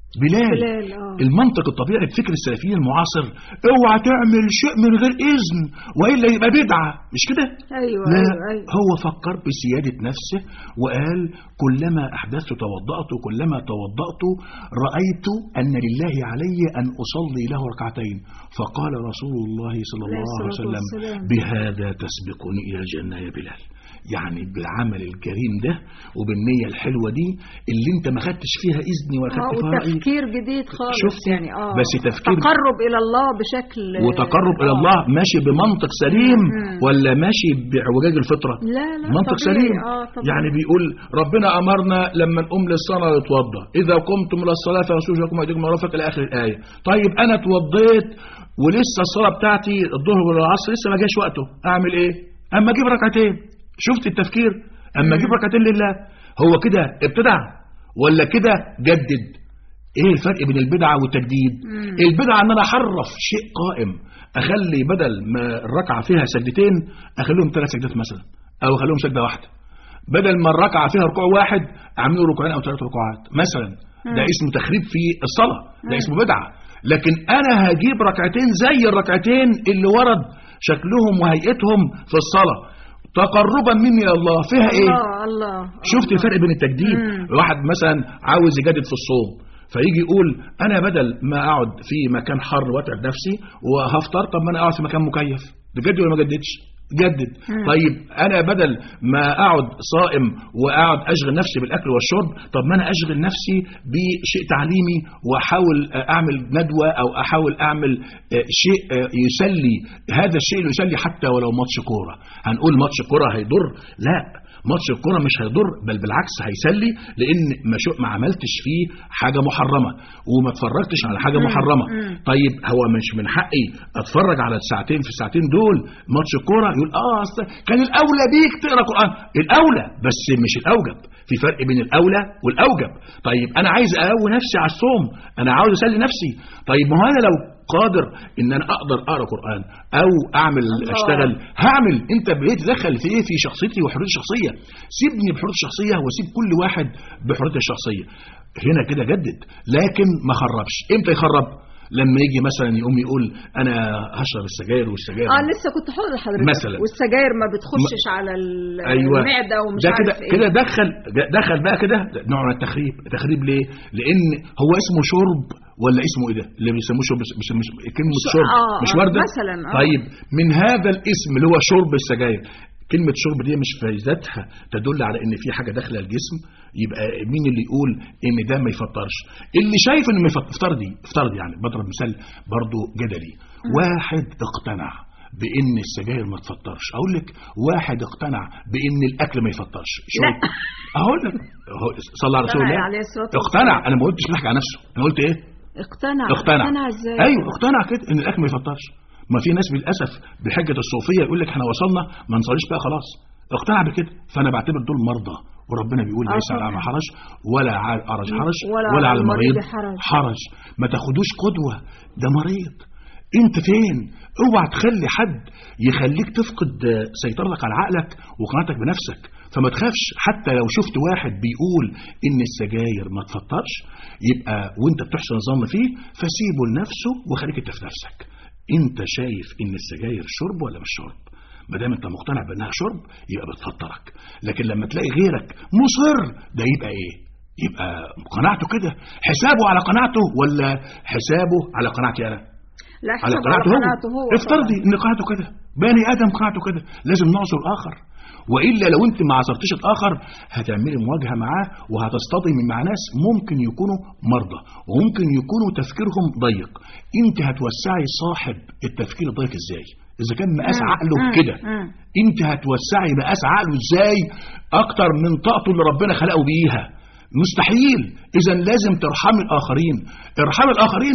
بلال, بلال، آه. المنطق الطبيعي في فكر السلفيين المعاصر اوعى تعمل شيء من غير اذن والا يبقى بدعه مش كده ايوه لا ايوه ايوه هو فكر بسيادة نفسه وقال كلما أحدثت توضأت كلما توضأت رأيت أن لله علي أن أصلي له ركعتين فقال رسول الله صلى عليه الله عليه الصلاة وسلم والسلام. بهذا تسبقني إلى الجنة يا بلال يعني بالعمل الكريم ده وبالنية الحلوة دي اللي انت ما خدتش فيها إذن ولا اه خدت فيها رأي وتفكير جديد خالص شفت؟ يعني اه بس تفكير- تقرب الى الله بشكل وتقرب إلى آه. الله ماشي بمنطق سليم مم. ولا ماشي بعوجاج الفطرة لا لا منطق طبيعي. سليم اه طبيعي. يعني بيقول ربنا امرنا لما نقوم للصلاه نتوضا اذا قمتم الى الصلاه فاغسلوا وجوهكم وايديكم مرافق الى اخر الايه طيب انا اتوضيت ولسه الصلاه بتاعتي الظهر والعصر لسه ما جاش وقته اعمل ايه اما اجيب ركعتين شفت التفكير اما اجيب ركعتين لله هو كده ابتدع ولا كده جدد ايه الفرق بين البدعه والتجديد مم. البدعه ان انا احرف شيء قائم اخلي بدل ما الركعه فيها سجدتين اخليهم ثلاث سجدات مثلا او اخليهم سجده واحده بدل ما الركعه فيها ركوع واحد اعمله ركوعين او ثلاث ركوعات مثلا ده اسمه تخريب في الصلاه ده اسمه بدعه لكن انا هجيب ركعتين زي الركعتين اللي ورد شكلهم وهيئتهم في الصلاه تقربا مني الى الله فيها ايه الله الله شفت الفرق بين التجديد مم. واحد مثلا عاوز يجدد في الصوم فيجي يقول انا بدل ما اقعد في مكان حر واتعب نفسي وهفطر طب ما انا اقعد في مكان مكيف تجدد ولا ما جددش جدد مم. طيب انا بدل ما اقعد صائم واقعد اشغل نفسي بالاكل والشرب طب ما انا اشغل نفسي بشيء تعليمي واحاول اعمل ندوه او احاول اعمل آه، شيء آه، يسلي هذا الشيء اللي يسلي حتى ولو ماتش كوره هنقول ماتش كوره هيضر لا ماتش الكوره مش هيضر بل بالعكس هيسلي لان ما شو ما عملتش فيه حاجه محرمه وما اتفرجتش على حاجه محرمه مم. طيب هو مش من حقي اتفرج على الساعتين في الساعتين دول ماتش الكوره يقول اه أصل كان الاولى بيك تقرا قران الاولى بس مش الاوجب في فرق بين الاولى والاوجب طيب انا عايز اقوي نفسي على الصوم انا عاوز اسلي نفسي طيب ما هو انا لو قادر ان انا اقدر اقرا قران او اعمل الله. اشتغل هعمل انت بتتدخل في ايه في شخصيتي وحريتي الشخصيه سيبني بحريتي الشخصيه وسيب كل واحد بحريته الشخصيه هنا كده جدد لكن ما خربش امتى يخرب لما يجي مثلا يقوم يقول انا هشرب السجاير والسجاير اه لسه كنت هقول لحضرتك مثلا. والسجاير ما بتخشش على ال- ايوه المعده ومش ده عارف كده ايه كده دخل دخل بقى كده نوع من التخريب تخريب ليه لان هو اسمه شرب ولا اسمه ايه ده اللي بيسموه شرب مش مش كلمه ش- شرب آه، مش آه، وارده مثلاً، آه. طيب من هذا الاسم اللي هو شرب السجاير كلمة شرب دي مش في ذاتها تدل على ان في حاجة داخلة الجسم يبقى مين اللي يقول ان ده ما يفطرش اللي شايف انه ما يفطر افترضي افترضي يعني بضرب مثال برضو جدلي واحد اقتنع بان السجاير ما تفطرش اقول لك واحد اقتنع بان الاكل ما يفطرش شو لا. اقول لك هو صلى على رسول اقتنع الله عليه الصلاة والسلام. اقتنع انا ما قلتش بيحكي عن نفسه انا قلت ايه اقتنع اقتنع اقتنع ازاي ايوه اقتنع كده ان الاكل ما يفطرش ما في ناس للاسف بحجه الصوفيه يقول لك احنا وصلنا ما نصليش بقى خلاص اقتنع بكده فانا بعتبر دول مرضى وربنا بيقول آه ليس على طبعا. ما حرج ولا على عرج حرج ولا ولا على على المريض المريض حرج. حرج ما تاخدوش قدوه ده مريض انت فين اوعى تخلي حد يخليك تفقد آه، سيطرتك على عقلك وقناعتك بنفسك فما تخافش حتى لو شفت واحد بيقول ان السجاير ما تفطرش يبقى وانت بتحسن الظن فيه فسيبه لنفسه وخليك انت في نفسك انت شايف ان السجاير شرب ولا مش شرب ما دام انت مقتنع بانها شرب يبقى بتفطرك لكن لما تلاقي غيرك مصر ده يبقى ايه يبقى قناعته كده حسابه على قناعته ولا حسابه على قناعتي انا لا على حسب قناعته هو, قناعته هو افترضي ان قناعته كده بني ادم قناعته كده لازم نعصر الاخر والا لو انت ما عصرتش الاخر هتعملي مواجهه معاه وهتصطدمي مع ناس ممكن يكونوا مرضى وممكن يكونوا تفكيرهم ضيق انت هتوسعي صاحب التفكير الضيق ازاي اذا كان مقاس مم. عقله مم. كده مم. انت هتوسعي مقاس عقله ازاي اكتر من طاقته اللي ربنا خلقه بيها مستحيل اذا لازم ترحمي الاخرين ارحمي الاخرين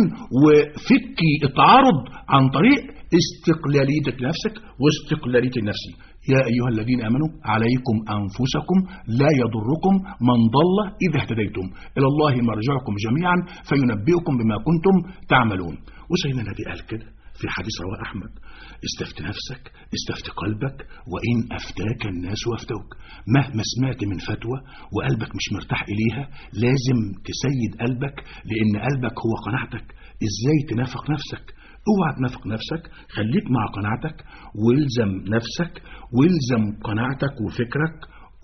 وفكي التعارض عن طريق استقلاليتك لنفسك واستقلاليه لنفسي يا ايها الذين امنوا عليكم انفسكم لا يضركم من ضل اذا اهتديتم الى الله مرجعكم جميعا فينبئكم بما كنتم تعملون وسيدنا النبي قال كده في حديث رواه أحمد استفت نفسك استفت قلبك وإن أفتاك الناس وافتوك مهما سمعت من فتوى وقلبك مش مرتاح إليها لازم تسيد قلبك لأن قلبك هو قناعتك إزاي تنافق نفسك اوعى تنافق نفسك خليك مع قناعتك والزم نفسك والزم قناعتك وفكرك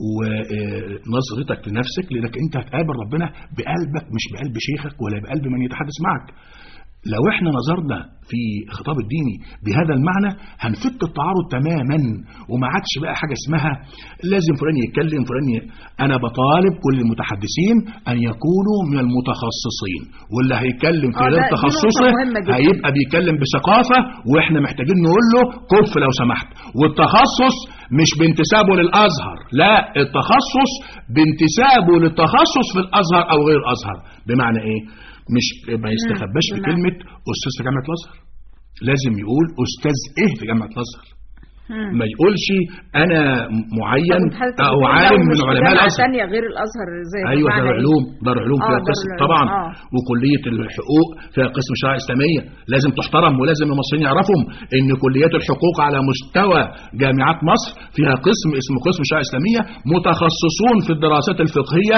ونظرتك لنفسك لانك انت هتقابل ربنا بقلبك مش بقلب شيخك ولا بقلب من يتحدث معك لو احنا نظرنا في خطاب الديني بهذا المعنى هنفك التعارض تماما وما عادش بقى حاجه اسمها لازم فلان يتكلم فلان ي... انا بطالب كل المتحدثين ان يكونوا من المتخصصين واللي هيتكلم في آه، غير ده- دي نقطة تخصصه مهمة جدا. هيبقى بيتكلم بثقافه واحنا محتاجين نقول له كف لو سمحت والتخصص مش بانتسابه للازهر لا التخصص بانتسابه للتخصص في الازهر او غير الازهر بمعنى ايه مش ما يستخباش في بمعنى- كلمه استاذ في جامعه الازهر لازم يقول استاذ ايه في جامعه الازهر مم. ما يقولش انا معين طب حضرتك او بتقول عالم لو من مش في علماء جامعة الازهر تانية غير الازهر زي ايوه بمعنى دار إيه؟ علوم دار علوم آه، فيها دار قسم العلوم، طبعا آه. وكليه الحقوق فيها قسم شرائع اسلاميه لازم تحترم ولازم المصريين يعرفوا ان كليات الحقوق على مستوى جامعات مصر فيها قسم اسمه قسم شرائع اسلاميه متخصصون في الدراسات الفقهيه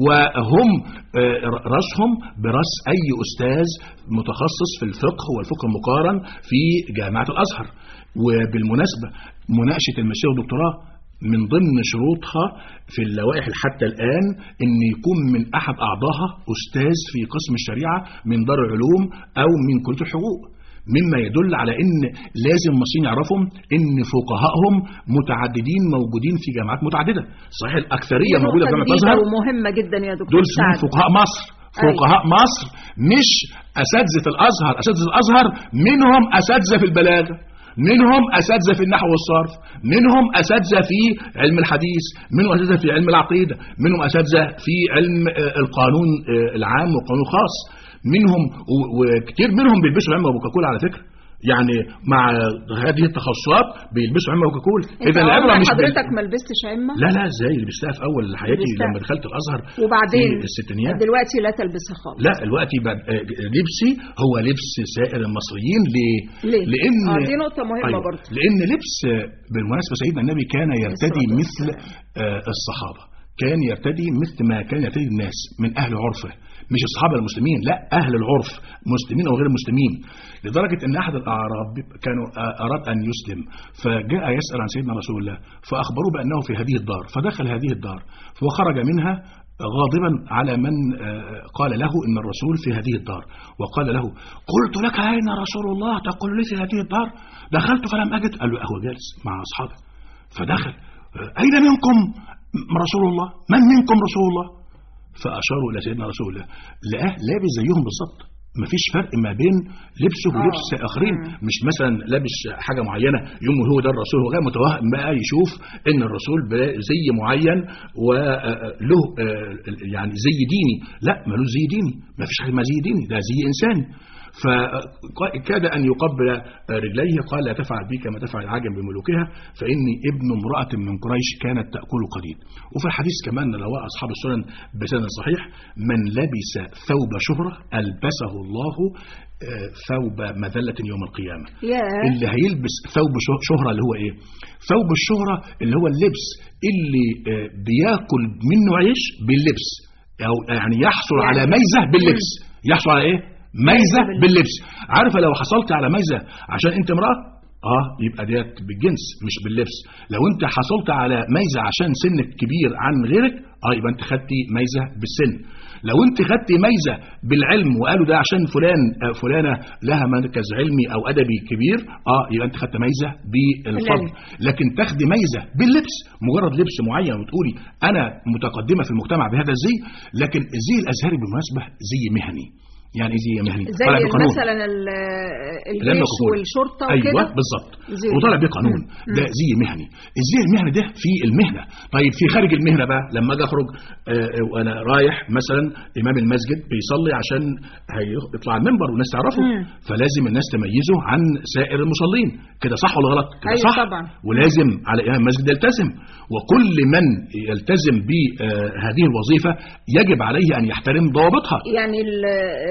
وهم آه، راسهم براس اي استاذ متخصص في الفقه والفقه المقارن في جامعه الازهر وبالمناسبه مناقشه الماجستير والدكتوراه من ضمن شروطها في اللوائح حتى الآن أن يكون من أحد أعضائها أستاذ في قسم الشريعة من دار العلوم أو من كلية الحقوق مما يدل على أن لازم المصريين يعرفوا أن فقهائهم متعددين موجودين في جامعات متعددة صحيح الأكثرية دي موجودة في نقطة جامعة جديدة الأزهر ومهمة جدا يا دكتور دول اسمهم سعد فقهاء مصر أيوة. فقهاء مصر مش أساتذة الأزهر أساتذة الأزهر منهم أساتذة في البلاغة منهم أساتذة في النحو والصرف منهم أساتذة في علم الحديث منهم أساتذة في علم العقيدة منهم أساتذة في علم آه، القانون آه، العام والقانون الخاص منهم و- وكتير منهم بيلبسوا علم ابو كاكول على فكره يعني مع هذه التخصصات بيلبسوا علم ابو كاكول انت العبره عمرك مش بال- حضرتك ما لبستش عمة لا لا ازاي لبستها في اول حياتي لبستها. لما دخلت الازهر وبعدين في الستينيات دلوقتي لا تلبسها خالص لا الوقت بقى آه، لبسي هو لبس سائر المصريين ليه؟ ليه؟ لأن آه، دي نقطة مهمة أيوة. برضه. لأن لبس آه، بالمناسبة سيدنا النبي كان يرتدي الصلاة مثل آه، الصحابة كان يرتدي مثل ما كان يرتدي الناس من أهل عرفه مش الصحابة المسلمين لا أهل العرف مسلمين أو غير مسلمين لدرجة أن أحد الأعراب كانوا آه، أراد أن يسلم فجاء يسأل عن سيدنا رسول الله فأخبروه بأنه في هذه الدار فدخل هذه الدار وخرج منها غاضبا على من آه، قال له ان الرسول في هذه الدار وقال له قلت لك اين رسول الله تقول لي في هذه الدار دخلت فلم اجد قال له هو جالس مع اصحابه فدخل آه، اين منكم رسول الله من منكم رسول الله فاشاروا الى سيدنا رسول الله لقاه لابس زيهم بالظبط مفيش فرق ما بين لبسه آه. ولبس اخرين مم. مش مثلا لابس حاجه معينه يوم هو ده الرسول هو غير متوهم بقى يشوف ان الرسول زي معين وله يعني زي ديني لا ملوش زي ديني ما فيش حاجه ما زي ديني ده زي انساني فكاد ان يقبل رجليه قال لا تفعل بي كما تفعل العجم بملوكها فاني ابن امراه من قريش كانت تاكل قديد وفي الحديث كمان رواه اصحاب السنن بسند صحيح من لبس ثوب شهره البسه الله آه، ثوب مذله يوم القيامه ياه اللي هيلبس ثوب شه- شهرة اللي هو ايه ثوب الشهرة اللي هو اللبس اللي آه، بياكل منه عيش باللبس او يعني يحصل يعني- على ميزة باللبس يحصل على ايه ميزة باللبس. باللبس عارفة لو حصلت على ميزة عشان انت امرأة اه يبقى ديت بالجنس مش باللبس لو انت حصلت على ميزة عشان سنك كبير عن غيرك اه يبقى انت خدتي ميزة بالسن لو انت خدتي ميزة بالعلم وقالوا ده عشان فلان آه فلانة لها مركز علمي او ادبي كبير اه يبقى انت خدت ميزة بالفضل لكن تاخدي ميزة باللبس مجرد لبس معين وتقولي انا متقدمة في المجتمع بهذا الزي لكن الزي الازهري بالمناسبة زي مهني يعني ايه زي مهني زي طالع بقانون. مثلا ال- لما الجيش كفول. والشرطة ايوه وكده بالظبط زي- وطالع بيه قانون مم. ده زي مهني الزي المهني ده في المهنه طيب في خارج المهنه بقى لما اجي اخرج آه، آه، وانا رايح مثلا امام المسجد بيصلي عشان هيطلع على المنبر والناس تعرفه مم. فلازم الناس تميزه عن سائر المصلين كده صح ولا غلط كده أيوة صح طبعا. ولازم على امام المسجد يلتزم وكل من يلتزم بهذه الوظيفه يجب عليه ان يحترم ضوابطها يعني ال-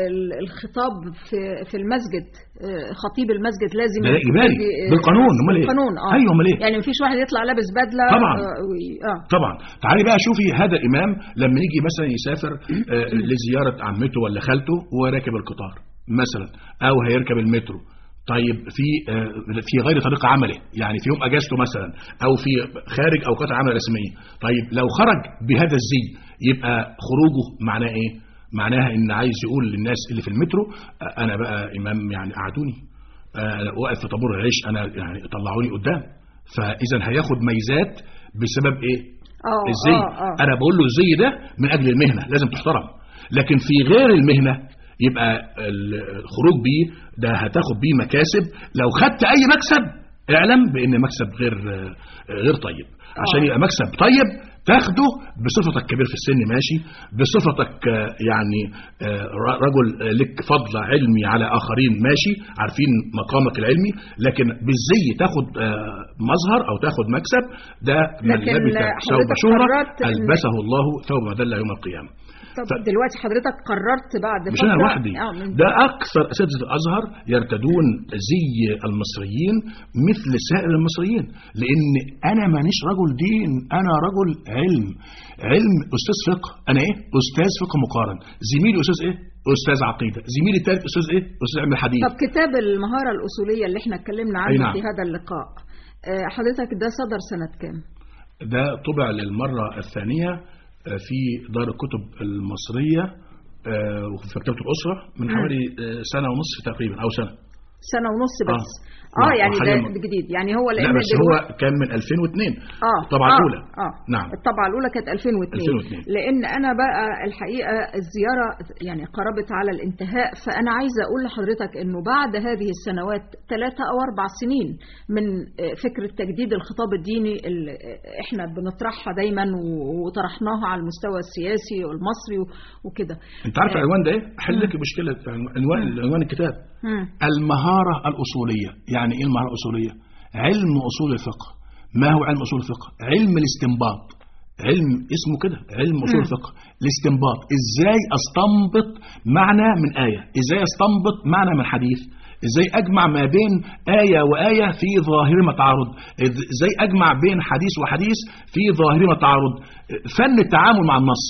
ال- الخطاب في في المسجد آه، خطيب المسجد لازم ده اجباري يجي- آه، بالقانون امال ايه بالقانون اه ايوه امال ايه يعني مفيش واحد يطلع لابس بدله طبعاً. آه وي- اه طبعا تعالي بقى شوفي هذا الامام لما يجي مثلا يسافر آه، لزياره عمته ولا خالته وراكب القطار مثلا او هيركب المترو طيب في آه، في غير طريق عمله يعني في يوم اجازته مثلا او في خارج اوقات عمل رسميه طيب لو خرج بهذا الزي يبقى خروجه معناه ايه معناها ان عايز يقول للناس اللي في المترو آه، انا بقى امام يعني قعدوني آه، أنا واقف في طابور العيش انا يعني طلعوني قدام فاذا هياخد ميزات بسبب ايه اه الزي اه اه انا بقول له الزي ده من اجل المهنه لازم تحترم لكن في غير المهنه يبقى ال- الخروج بيه ده هتاخد بيه مكاسب لو خدت اي مكسب اعلم بان مكسب غير غير طيب عشان آه. يبقى مكسب طيب تاخده بصفتك كبير في السن ماشي بصفتك آه، يعني آه، ر- رجل آه، لك فضل علمي على اخرين ماشي عارفين مقامك العلمي لكن بالزي تاخد آه، مظهر او تاخد مكسب ده من لكن لبس ثوب حضرتك شهرة قررت إن- البسه الله ثوب مذله يوم القيامه طب ف- دلوقتي حضرتك قررت بعد مش فترة انا لوحدي آه من ده اكثر اساتذه الازهر يرتدون زي المصريين مثل سائر المصريين لان انا مانيش رجل دين انا رجل علم علم استاذ فقه انا ايه استاذ فقه مقارن زميلي استاذ ايه استاذ عقيده زميلي الثالث استاذ ايه استاذ علم الحديث طب كتاب المهارة الأصولية اللي احنا اتكلمنا أي عنه نعم. في هذا اللقاء آه، حضرتك ده صدر سنة كام؟ ده طبع للمره الثانيه آه، في دار الكتب المصريه آه، وفي مكتبه الاسره من مم. حوالي آه، سنه ونصف تقريبا او سنه سنة ونص بس آه. اه نعم، يعني وحاليا ده م- جديد يعني هو لا لأن بس هو دلوقتي- كان من 2002 اه الطبعة آه الأولى. اه نعم. الطبعة الأولى كانت 2002 2002. لأن أنا بقى الحقيقة الزيارة يعني قربت على الانتهاء فأنا عايزة أقول لحضرتك إنه بعد هذه السنوات ثلاثة أو أربع سنين من آه، فكرة تجديد الخطاب الديني اللي آه، إحنا بنطرحها دايما و- وطرحناها على المستوى السياسي والمصري و- وكده انت عارف العنوان ده ايه؟ احل لك مشكله عنوان عنوان الكتاب مم. المهاره الاصوليه يعني ايه المهاره الاصوليه؟ علم اصول الفقه ما هو علم اصول الفقه؟ علم الاستنباط علم اسمه كده علم اصول مم. الفقه الاستنباط ازاي استنبط معنى من ايه ازاي استنبط معنى من حديث ازاي اجمع ما بين ايه وايه في ظاهرهما تعارض إز- ازاي اجمع بين حديث وحديث في ظاهرهما تعارض فن التعامل مع النص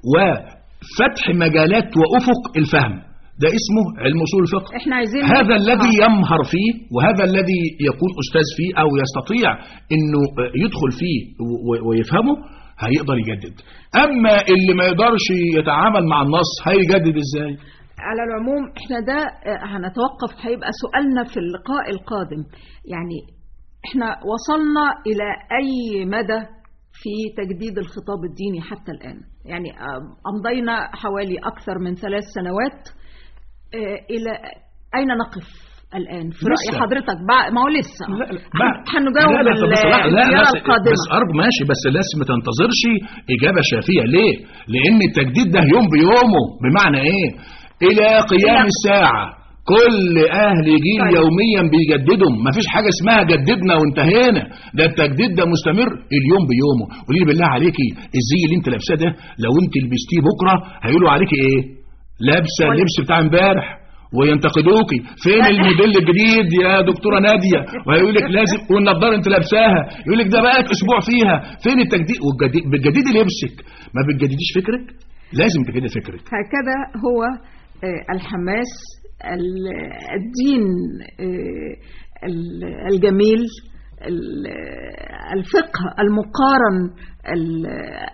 وفتح مجالات وافق الفهم ده اسمه علم اصول الفقه إحنا عايزين هذا الذي آه. يمهر فيه وهذا الذي يكون استاذ فيه او يستطيع انه يدخل فيه و- و- ويفهمه هيقدر يجدد اما اللي ما يقدرش يتعامل مع النص هيجدد ازاي على العموم احنا ده آه، هنتوقف هيبقى سؤالنا في اللقاء القادم يعني احنا وصلنا الى اي مدى في تجديد الخطاب الديني حتى الان يعني آه، امضينا حوالي اكثر من ثلاث سنوات آه، الى اين نقف الان في راي لسه. حضرتك بع- ما هو لسه لا لا هن- هنجاوب لا لا طب بس لا لا الزياره بس, القادمه بس أرجو ماشي بس الناس ما تنتظرش اجابه شافيه ليه؟ لان التجديد ده يوم بيومه بمعنى ايه؟ الى قيام لا. الساعه كل اهل جيل طيب. يوميا بيجددهم مفيش حاجه اسمها جددنا وانتهينا ده التجديد ده مستمر اليوم بيومه قولي لي بالله عليكي الزي اللي انت لابساه ده لو انت لبستيه بكره هيقولوا عليكي ايه لابسه ولا- اللبس بتاع امبارح وينتقدوكي فين لا. الموديل الجديد يا دكتوره ناديه وهيقول لك لازم والنضاره انت لابساها يقول لك ده بقى اسبوع فيها فين التجديد والجديد بتجددي لبسك ما بتجدديش فكرك لازم تجددي فكرك هكذا هو آه، الحماس ال- الدين آه، ال- الجميل ال- الفقه المقارن ال-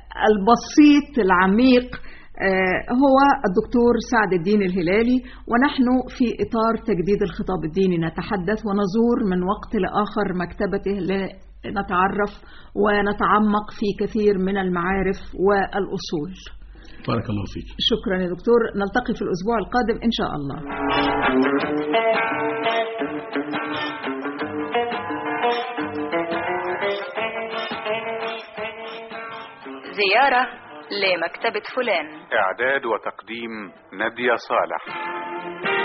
البسيط العميق آه، هو الدكتور سعد الدين الهلالي ونحن في إطار تجديد الخطاب الديني نتحدث ونزور من وقت لآخر مكتبته لنتعرف ونتعمق في كثير من المعارف والأصول بارك الله فيك شكرا يا دكتور نلتقي في الأسبوع القادم إن شاء الله زيارة لمكتبة فلان إعداد وتقديم نادية صالح